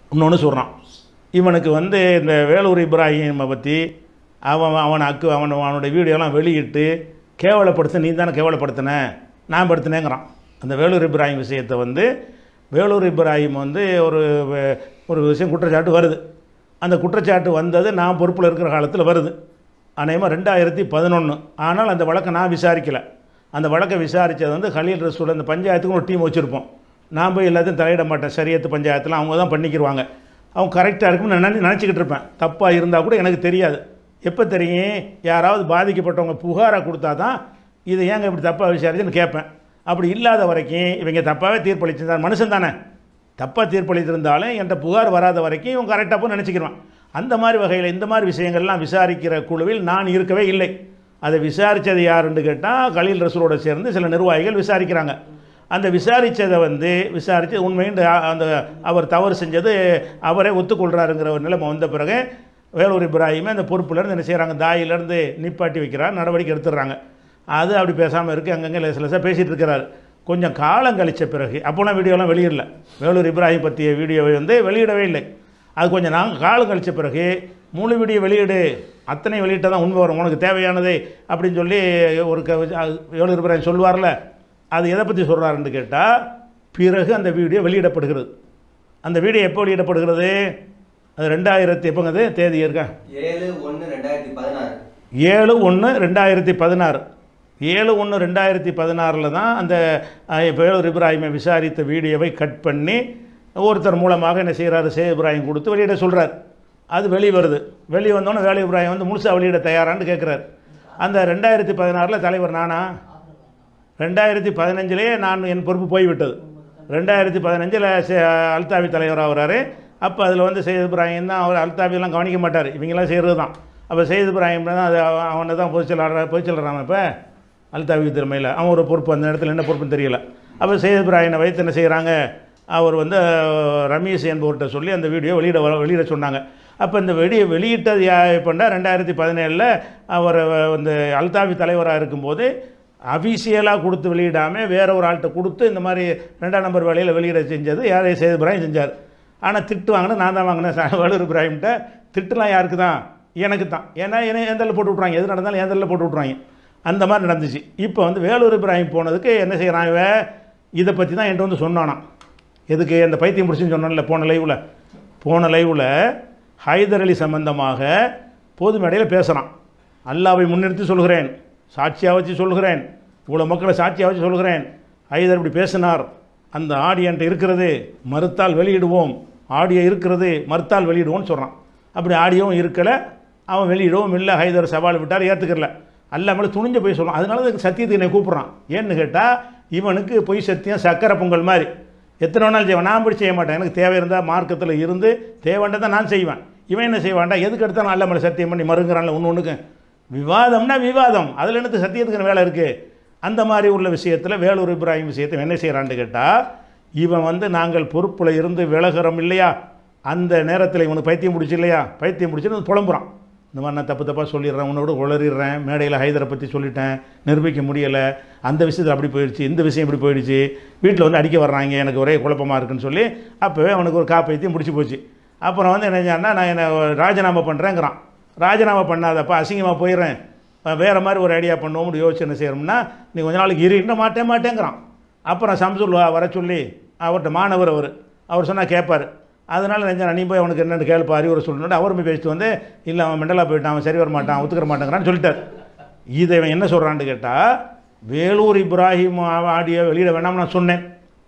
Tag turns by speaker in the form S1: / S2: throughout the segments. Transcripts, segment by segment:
S1: இன்னொன்று சொல்கிறான் இவனுக்கு வந்து இந்த வேலூர் இப்ராஹிமை பற்றி அவன் அவன் அக்கு அவன் அவனுடைய வீடியோலாம் வெளியிட்டு கேவலப்படுத்த நீ தானே கேவலப்படுத்தின நான் படுத்தினேங்கிறான் அந்த வேலூர் இப்ராஹிம் விஷயத்தை வந்து வேலூர் இப்ராஹிம் வந்து ஒரு வே- ஒரு விஷயம் குற்றச்சாட்டு வருது அந்த குற்றச்சாட்டு வந்தது நான் பொறுப்பில் இருக்கிற காலத்தில் வருது அநேகமாக ரெண்டாயிரத்தி பதினொன்று ஆனால் அந்த வழக்கை நான் விசாரிக்கலை அந்த வழக்கை விசாரித்தது வந்து கலீல் ரசூல் அந்த பஞ்சாயத்துக்கு ஒரு டீம் வச்சுருப்போம் நான் போய் எல்லாத்தையும் தலையிட மாட்டேன் சரியத்து பஞ்சாயத்தில் அவங்க தான் பண்ணிக்கிருவாங்க அவங்க கரெக்டாக இருக்கும்னு நான் நினை- நினச்சிக்கிட்டு இருப்பேன் தப்பாக இருந்தால் கூட எனக்கு தெரியாது எப்போ தெரியும் யாராவது பாதிக்கப்பட்டவங்க புகாரை கொடுத்தா தான் இது ஏங்க இப்படி தப்பாக விசாரிச்சுன்னு கேட்பேன் அப்படி இல்லாத வரைக்கும் இவங்க தப்பாகவே தீர்ப்பளிச்சிருந்தார் மனுஷன் தானே தப்பாக தீர்ப்பளித்திருந்தாலும் என்கிட்ட புகார் வராத வரைக்கும் இவன் கரெக்டாக போய் நினச்சிக்கிறான் அந்த மாதிரி வகையில் இந்த மாதிரி விஷயங்கள்லாம் விசாரிக்கிற குழுவில் நான் இருக்கவே இல்லை அதை விசாரித்தது யாருன்னு கேட்டால் கலீல் ரசூலோட சேர்ந்து சில நிர்வாகிகள் விசாரிக்கிறாங்க அந்த விசாரித்ததை வந்து விசாரித்து உண்மையின் அந்த அவர் தவறு செஞ்சது அவரே ஒத்துக்கொள்கிறாருங்கிற ஒரு நிலைமை வந்த பிறகு வேலூர் இப்ராஹிமே அந்த பொறுப்புலேருந்து என்ன செய்கிறாங்க தாயிலேருந்து நிப்பாட்டி வைக்கிறார் நடவடிக்கை எடுத்துடுறாங்க அது அப்படி பேசாமல் இருக்குது அங்கங்கே லேச லேசாக பேசிகிட்டு இருக்கிறாரு கொஞ்சம் காலம் கழித்த பிறகு அப்போலாம் வீடியோலாம் வெளியிடல வேலூர் இப்ராஹிம் பற்றிய வீடியோவை வந்து வெளியிடவே இல்லை அது கொஞ்சம் நாங்கள் காலம் கழித்த பிறகு முழு வீடியோ வெளியிடு அத்தனை வெளியிட்டால் தான் உண்மை வரும் உனக்கு தேவையானதே அப்படின்னு சொல்லி ஒரு க அது வேலூர் இப்ராஹிம் சொல்லுவார்ல அது எதை பற்றி சொல்கிறாருன்னு கேட்டால் பிறகு அந்த வீடியோ வெளியிடப்படுகிறது அந்த வீடியோ எப்போ வெளியிடப்படுகிறது அது ரெண்டாயிரத்தி எப்போங்க தேதி இருக்கா
S2: ஏழு ஒன்று ரெண்டாயிரத்தி பதினாறு
S1: ஏழு ஒன்று ரெண்டாயிரத்தி பதினாறு ஏழு ஒன்று ரெண்டாயிரத்தி பதினாறில் தான் அந்த அஹ், வேலூர் இப்ராஹிமை விசாரித்த வீடியோவை கட் பண்ணி ஒருத்தர் மூலமாக என்ன செய்கிறாரு சே இப்ராஹிம் கொடுத்து வெளியிட சொல்கிறார் அது வெளி வருது வெளியே வந்தோன்னே வேலு இப்ராஹிம் வந்து முழுசாக வெளியிட தயாரான்னு கேட்குறாரு அந்த ரெண்டாயிரத்தி பதினாறில் தலைவர் நானா ரெண்டாயிரத்தி பதினஞ்சிலேயே நான் என் பொறுப்பு போய்விட்டது ரெண்டாயிரத்தி பதினஞ்சில் அல்தாவி தலைவராக வராரு அப்போ அதில் வந்து சையத் இப்ராஹிம் தான் அவர் அல்தாவியெல்லாம் கவனிக்க மாட்டார் இவங்கெல்லாம் செய்கிறது தான் அப்போ சையத் இப்ராஹிம் தான் அது அவ- அவனை தான் பொதுச்செயலாளர் பொதுச்செயலாளரான இப்போ அல்தாவி திறமையில் அவன் ஒரு பொறுப்பு அந்த இடத்துல என்ன பொறுப்புன்னு தெரியல அப்போ சையத் இப்ராஹிமை வைத்து என்ன செய்கிறாங்க அவர் வந்து அஹ், ரமேஷ் என்பவர்கிட்ட சொல்லி அந்த வீடியோ வெளியிட வர- வெளியிட சொன்னாங்க அப்போ இந்த வெளியே வெளியிட்டது யா எப்போண்டா ரெண்டாயிரத்தி பதினேழில் அவர் வந்து அல்தாவி தலைவராக இருக்கும்போது அஃபீஷியலாக கொடுத்து வெளியிடாமல் வேற ஒரு ஆள்கிட்ட கொடுத்து இந்த மாதிரி ரெண்டாம் நம்பர் வேலையில் வெளியிட செஞ்சது யாரை செய்து இப்ராஹிம் செஞ்சார் ஆனால் திட்டு வாங்கினது நான் தான் வாங்கினேன் ச- வலூர் இப்ராஹிம்கிட்ட திட்டுலாம் யாருக்கு தான் எனக்கு தான் ஏன்னா என்ன ஏந்தலில் போட்டு விட்ருவாங்க எது நடந்தாலும் ஏந்தலில் போட்டு விட்ருவாங்க அந்த மாதிரி நடந்துச்சு இப்போ வந்து வேலூர் இப்ராஹிம் போனதுக்கு என்ன செய்கிறான் இவன் இதை பற்றி தான் என்கிட்ட வந்து சொன்னானான் எதுக்கு அந்த பைத்தியம் முடிச்சுன்னு சொன்னோம்ல போன லைவில் போன லைவில் ஹைதர் அலி சம்பந்தமாக பொது மேடையில் பேசுகிறான் அல்லாவை முன்னிறுத்தி சொல்கிறேன் சாட்சியாக வச்சு சொல்கிறேன் இவ்வளோ மக்களை சாட்சியாக வச்சு சொல்கிறேன் ஹைதர் இப்படி பேசினார் அந்த ஆடியோ என்கிட்ட இருக்கிறது மறுத்தால் வெளியிடுவோம் ஆடியோ இருக்கிறது மறுத்தால் வெளியிடுவோம்னு சொல்கிறான் அப்படி ஆடியோவும் இருக்கலை அவன் வெளியிடவும் இல்லை ஹைதர் சவால் விட்டார் ஏற்றுக்கல அல்லாமல் துணிஞ்சு போய் சொல்லுவான் அதனால தான் சத்தியத்துக்கு என்னை கூப்பிட்றான் ஏன்னு கேட்டால் இவனுக்கு பொய் சத்தியம் சக்கரை பொங்கல் மாதிரி எத்தனை வேணாலும் செய்வேன் நான் அப்படி செய்ய மாட்டேன் எனக்கு தேவை இருந்தால் மார்க்கத்தில் இருந்து தேவைன்றதை நான் செய்வேன் இவன் என்ன செய்வான்டா எதுக்கு எடுத்தாலும் அல்ல மேலே சத்தியம் பண்ணி மறுங்கிறான்ல ஒன்று ஒன்றுக்கு விவாதம்னா விவாதம் அதில் எனக்கு சத்தியத்துக்கு வேலை இருக்குது அந்த மாதிரி உள்ள விஷயத்தில் வேலூர் இப்ராஹிம் விஷயத்தை என்ன செய்கிறான்னு கேட்டால் இவன் வந்து நாங்கள் பொறுப்பில் இருந்து விலகிறோம் இல்லையா அந்த நேரத்தில் இவனுக்கு பைத்தியம் பிடிச்சி இல்லையா பைத்தியம் பிடிச்சின்னு புலம்புறான் இந்த மாதிரி நான் தப்பு தப்பாக சொல்லிடுறேன் உன்னோட உளறிடுறேன் மேடையில் ஹைதரை பற்றி சொல்லிட்டேன் நிரூபிக்க முடியலை அந்த விஷயத்தில் அப்படி போயிடுச்சு இந்த விஷயம் இப்படி போயிடுச்சு வீட்டில் வந்து அடிக்க வர்றாங்க எனக்கு ஒரே குழப்பமாக இருக்குன்னு சொல்லி அப்போவே அவனுக்கு ஒரு காப்பைத்தியம் முடிச்சு போச்சு அப்புறம் வந்து என்ன செஞ்சான்னா நான் என்ன ராஜினாமா பண்ணுறேங்கிறான் ராஜினாமா பண்ணாதப்பா அசிங்கமாக போயிடுறேன் வேறு மாதிரி ஒரு ஐடியா பண்ணுவோம்னு யோசிச்சு என்ன செய்யணும்னா நீ கொஞ்ச நாளைக்கு இரு இன்னும் மாட்டேன் மாட்டேங்கிறான் அப்புறம் சம்சுல் வர சொல்லி அவர்கிட்ட மாணவர் அவர் அவர் சொன்னால் கேட்பார் அதனால் நினைச்சா நீ போய் அவனுக்கு என்னென்னு கேள்ப்பா அறிவுரை சொல்லணும்னு அவர் போய் பேசிட்டு வந்து இல்லை அவன் மெண்டலாக போயிட்டான் அவன் சரி வர மாட்டான் ஒத்துக்கிற மாட்டேங்கிறான்னு சொல்லிட்டார் இதை இவன் என்ன சொல்கிறான்னு கேட்டால் வேலூர் இப்ராஹிம் ஆடியோ வெளியிட வேணாம்னு நான் சொன்னேன்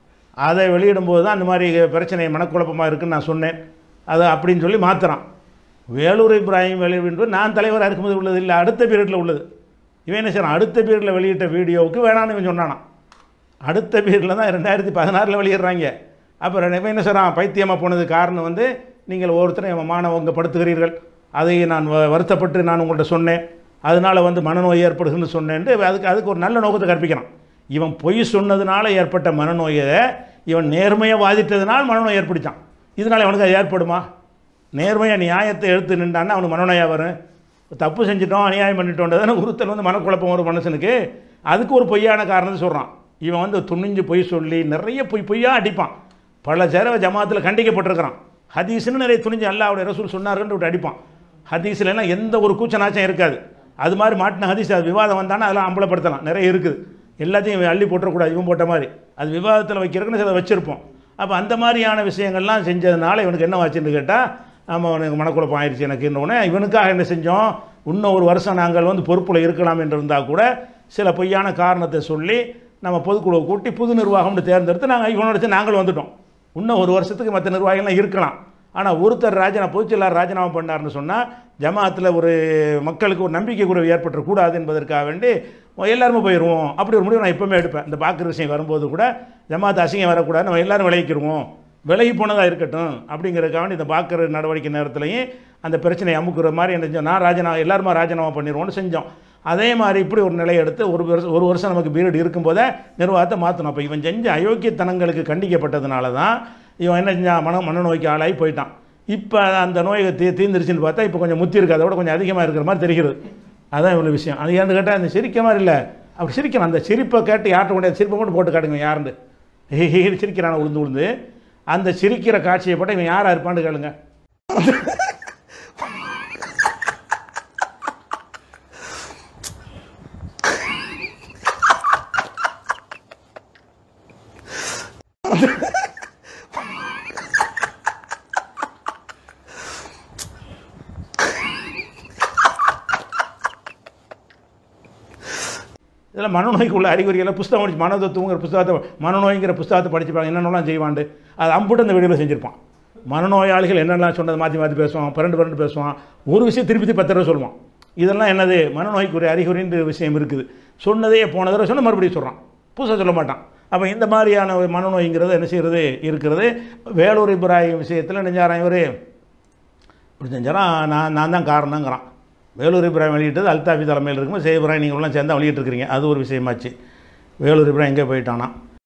S1: அதை வெளியிடும்போது தான் இந்த மாதிரி பிரச்சனை மனக்குழப்பமாக இருக்குன்னு நான் சொன்னேன் அது அப்படின்னு சொல்லி மாற்றுறான் வேலூர் இப்ராஹிம் வெளியிடுவது நான் தலைவராக இருக்கும்போது உள்ளது இல்லை அடுத்த பீரியடில் உள்ளது இவன் என்ன செய்றான் அடுத்த பீரியடில் வெளியிட்ட வீடியோவுக்கு வேணான்னு இவன் சொன்னானான் அடுத்த பீரியடில் தான் ரெண்டாயிரத்தி பதினாறில் வெளியிடுறாங்க அப்புறம் இவன் என்ன செய்றான் பைத்தியமாக போனது காரணம் வந்து நீங்கள் ஒருத்தரை மாணவங்க படுத்துகிறீர்கள் அதை நான் வ- வருத்தப்பட்டு நான் உங்கள்கிட்ட சொன்னேன் அதனால் வந்து மனநோய் ஏற்படுதுன்னு சொன்னேன்ட்டு அதுக்கு அதுக்கு ஒரு நல்ல நோக்கத்தை கற்பிக்கிறான் இவன் பொய் சொன்னதுனால ஏற்பட்ட மனநோயை இவன் நேர்மையாக வாதிட்டதுனால மனநோய் ஏற்படுத்தான் இதனால் அவனுக்கு அது ஏற்படுமா நேர்மையாக நியாயத்தை எடுத்து நின்றான்னா அவனுக்கு மனநோயாக வரும் தப்பு செஞ்சிட்டோம் அநியாயம் பண்ணிட்டோன்றதானே உறுத்தல் வந்து மனக்குழப்பம் வரும் மனுஷனுக்கு அதுக்கு ஒரு பொய்யான காரணத்தை சொல்கிறான் இவன் வந்து துணிஞ்சு பொய் சொல்லி நிறைய பொய் பொய்யா அடிப்பான் பல சேரவை ஜமாத்தில் கண்டிக்கப்பட்டிருக்கிறான் ஹதீஸ்னு நிறைய துணிஞ்சு அல்லாவுடைய ரசூல் சொன்னாருன்னு விட்டு அடிப்பான் ஹதீஸ்ல எல்லாம் எந்த ஒரு கூச்சநாச்சம் இருக்காது அது மாதிரி மாட்டின ஹதீஸ் அது விவாதம் வந்தானா அதெல்லாம் அம்பலப்படுத்தலாம் நிறைய இருக்குது எல்லாத்தையும் இவன் அள்ளி போட்டுறக்கூடாது இவன் போட்ட மாதிரி அது விவாதத்தில் வைக்கிறதுக்குன்னு சில வச்சுருப்போம் அப்போ அந்த மாதிரியான விஷயங்கள்லாம் செஞ்சதுனால இவனுக்கு என்ன ஆச்சுன்னு கேட்டால் நம்ம அவனுக்கு மனக்குழப்பம் ஆயிடுச்சு எனக்கு உடனே இவனுக்காக என்ன செஞ்சோம் இன்னும் ஒரு வருஷம் நாங்கள் வந்து பொறுப்பில் இருக்கலாம் என்று இருந்தால் கூட சில பொய்யான காரணத்தை சொல்லி நம்ம பொதுக்குழுவை கூட்டி புது நிர்வாகம்னு தேர்ந்தெடுத்து நாங்கள் இவனோட சேர்ந்து நாங்கள் வந்துட்டோம் இன்னும் ஒரு வருஷத்துக்கு மற்ற நிர்வாகிகள்லாம் இருக்கலாம் ஆனால் ஒருத்தர் ராஜினா பொதுச்செயலாளர் ராஜினாமா பண்ணார்னு சொன்னால் ஜமாத்தில் ஒரு மக்களுக்கு ஒரு நம்பிக்கை கூட ஏற்பட்டுறக்கூடாது என்பதற்காக வேண்டி எல்லாருமே போயிடுவோம் அப்படி ஒரு முடிவு நான் எப்பவுமே எடுப்பேன் இந்த பார்க்குற விஷயம் வரும்போது கூட ஜமாத் அசிங்கம் வரக்கூடாது நம்ம எல்லாரும் விளைவிக்கிறோம் விலகி போனதாக இருக்கட்டும் அப்படிங்கிறதுக்காக வேண்டி இந்த பார்க்குற நடவடிக்கை நேரத்துலையும் அந்த பிரச்சனையை அமுக்குற மாதிரி என்ன செஞ்சோம் நான் ராஜினாமா எல்லாருமே ராஜினாமா பண்ணிடுவோம்னு செஞ்சோம் அதே மாதிரி இப்படி ஒரு நிலையை எடுத்து ஒரு வருஷம் ஒரு வருஷம் நமக்கு பீரியட் இருக்கும்போதே நிர்வாகத்தை மாற்றணும் அப்போ இவன் செஞ்ச அயோக்கியத்தனங்களுக்கு கண்டிக்கப்பட்டதுனால தான் இவன் என்ன செஞ்சான் மன மனநோய்க்கு ஆளாகி போயிட்டான் இப்போ அந்த நோய் தீ தீர்ந்துருச்சுன்னு பார்த்தா இப்போ கொஞ்சம் முத்தி இருக்கு அதை விட கொஞ்சம் அதிகமாக இருக்கிற மாதிரி தெரிகிறது அதான் இவ்வளோ விஷயம் அது ஏன்னு கேட்டால் அந்த சிரிக்க மாதிரி இல்லை அப்படி சிரிக்கணும் அந்த சிரிப்பை கேட்டு யார்ட்ட கொண்டு சிரிப்பை மட்டும் போட்டு காட்டுங்க யாருன்னு ஹே ஹே சிரிக்கிறான உளுந்து உளுந்து அந்த சிரிக்கிற காட்சியை போட்டு இவன் யாராக இருப்பான்னு கேளுங்க இதில் மனநோய்க்கு உள்ள அறிகுறிகளை புஸ்தகம் படிச்சு மனதத்துவங்கிற புஸ்தகத்தை மனநோய்ங்கிற புஸ்தகத்தை படிச்சுப்பாங்க என்னென்னலாம் செய்வாண்டு அது அம்புட்டு அந்த வீடியோவில் செஞ்சுருப்பான் மனநோயாளிகள் என்னென்னலாம் சொன்னதை மாற்றி மாற்றி பேசுவான் பிறண்டு பிறண்டு பேசுவான் ஒரு விஷயம் திருப்பி திருப்பி பத்து தடவை சொல்லுவான் இதெல்லாம் என்னது மனநோய்க்குரிய அறிகுறின்ற விஷயம் இருக்குது சொன்னதே போன தடவை சொன்ன மறுபடியும் சொல்கிறான் புதுசாக சொல்ல மாட்டான் அப்போ இந்த மாதிரியான ஒரு மனநோய்ங்கிறது என்ன செய்கிறது இருக்கிறது வேலூர் இப்ராஹிம் விஷயத்தில் நெஞ்சாராம் இவர் இப்படி செஞ்சாராம் நான் நான் தான் காரணங்கிறான் வேலூர் இப்ராஹிம் வெளியிட்டது அல்தாஃபி தலைமையில் இருக்கும்போது சே இப்ராஹிம் நீங்கள்லாம் சேர்ந்து வெளியிட்டிருக்கிறீங்க அது ஒரு விஷயமாச்சு வேலூர் இப்ராஹிம் எங்கே போயிட்டானா